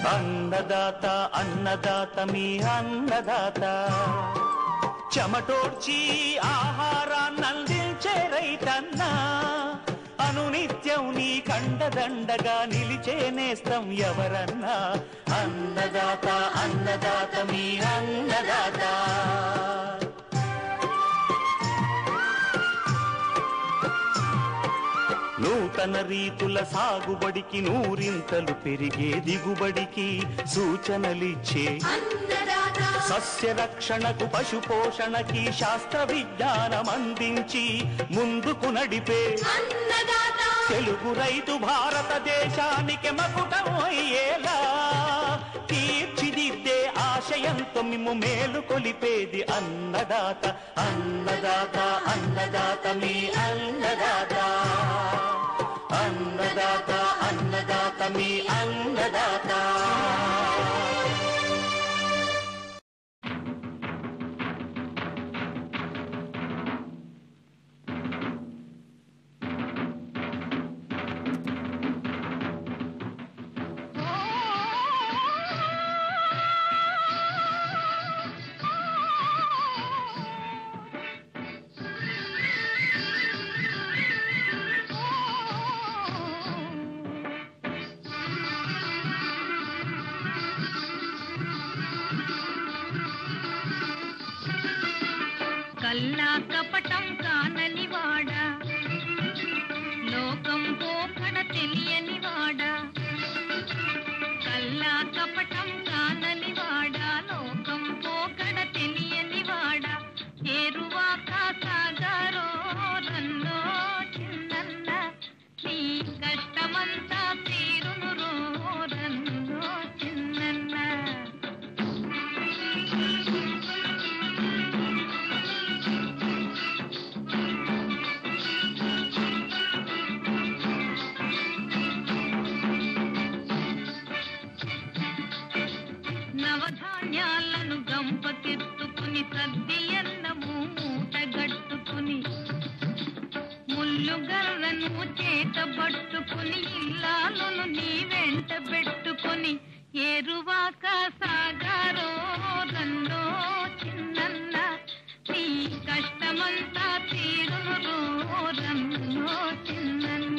అన్నదాత అన్నదాత మీ అన్నదాత చెమటోడ్చి ఆహారాన్ని అందించే రైతన్నా అనునిత్యం నీ కండదండగా నిలిచే నేస్తం ఎవరన్నా అన్నదాత అన్నదాత మీ అన్నదాత నూతన రీతుల సాగుబడికి నూరింతలు పెరిగే దిగుబడికి సూచనలిచ్చే సస్య రక్షణకు పశు పోషణకి శాస్త్ర విజ్ఞానం అందించి ముందుకు నడిపే తెలుగు రైతు భారతదేశానికి మకుటం అయ్యేలా తీర్చిదిద్దే ఆశయంతో మిమ్ము మేలు కొలిపేది అన్నదాత అన్నదాత అన్నదాత మీ అన్నదాత అన్నదాత అన్నదాత మీ అన్నదాత కల్లా కపటం కానని వాడా లోకం పోకడ తెలియని వాడా కల్లా కపటం కానని వాడా లోకం పోకడ తెలియని వాడా ఏరువాక సాగరో రన్నో చిన్నన్న నీ కష్టమంతా తీరును రో రన్నో చిన్నన్న నవధాన్యాలను గంపకెత్తుకుని సద్ది అన్నము మూటగట్టుకుని ముళ్ళు గర్రను చేత పట్టుకుని ఇల్లాలను నీ వెంట పెట్టుకుని ఏరువాక సాగారో రన్నో చిన్నన్న నీ కష్టమంతా తీరును రో రన్నో చిన్నన్న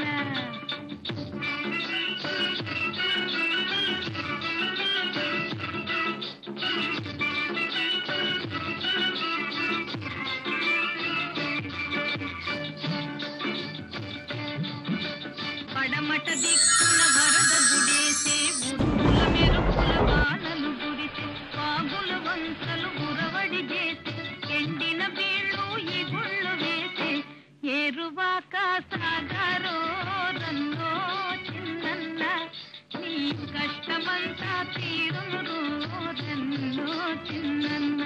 పడమట దిక్కున వరద గుడేసే ఉరుముల మెరుపుల వానలు గురిసే వాగుల వంతలు ఉరవడి చేసే ఎండిన బీళ్ళు ఈ గుళ్ళు వేసే ఏరువాక సాగారో రన్నో చిన్నన్న నీ కష్టమంతా తీరును రో రన్నో చిన్నన్న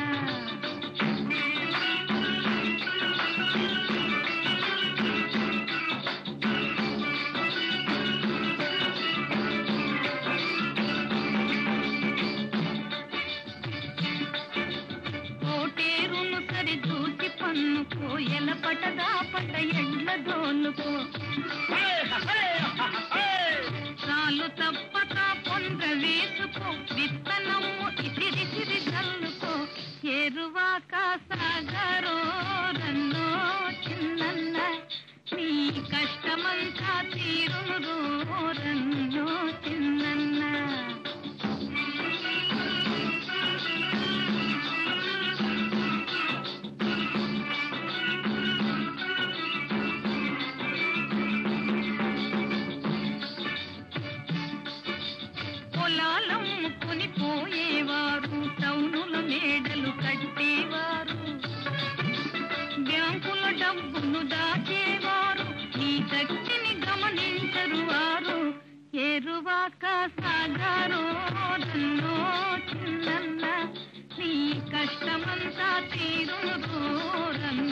కోటేరును సరి చూసి పన్నుకో ఎల పటదా పట ఎండ్ల దోలుకో చాలు తప్పక పొంద వేసుకో విత్తనము ఇసిరిసిరి చల్లుకో ఎరువాక సాగరో రన్నో చిన్నన్న నీ కష్టమంతా తీరును రో రన్నో చిన్నన్న పొలాలమ్ముకుని పోయేవారు టౌనుల మేడలు కట్టేవారు బ్యాంకుల డబ్బును దాచేవారు ఈ శక్తిని గమనించరు వారు ఏరువాక సాగారో రన్నో చిన్నన్న నీ కష్టమంతా తీరును రన్నో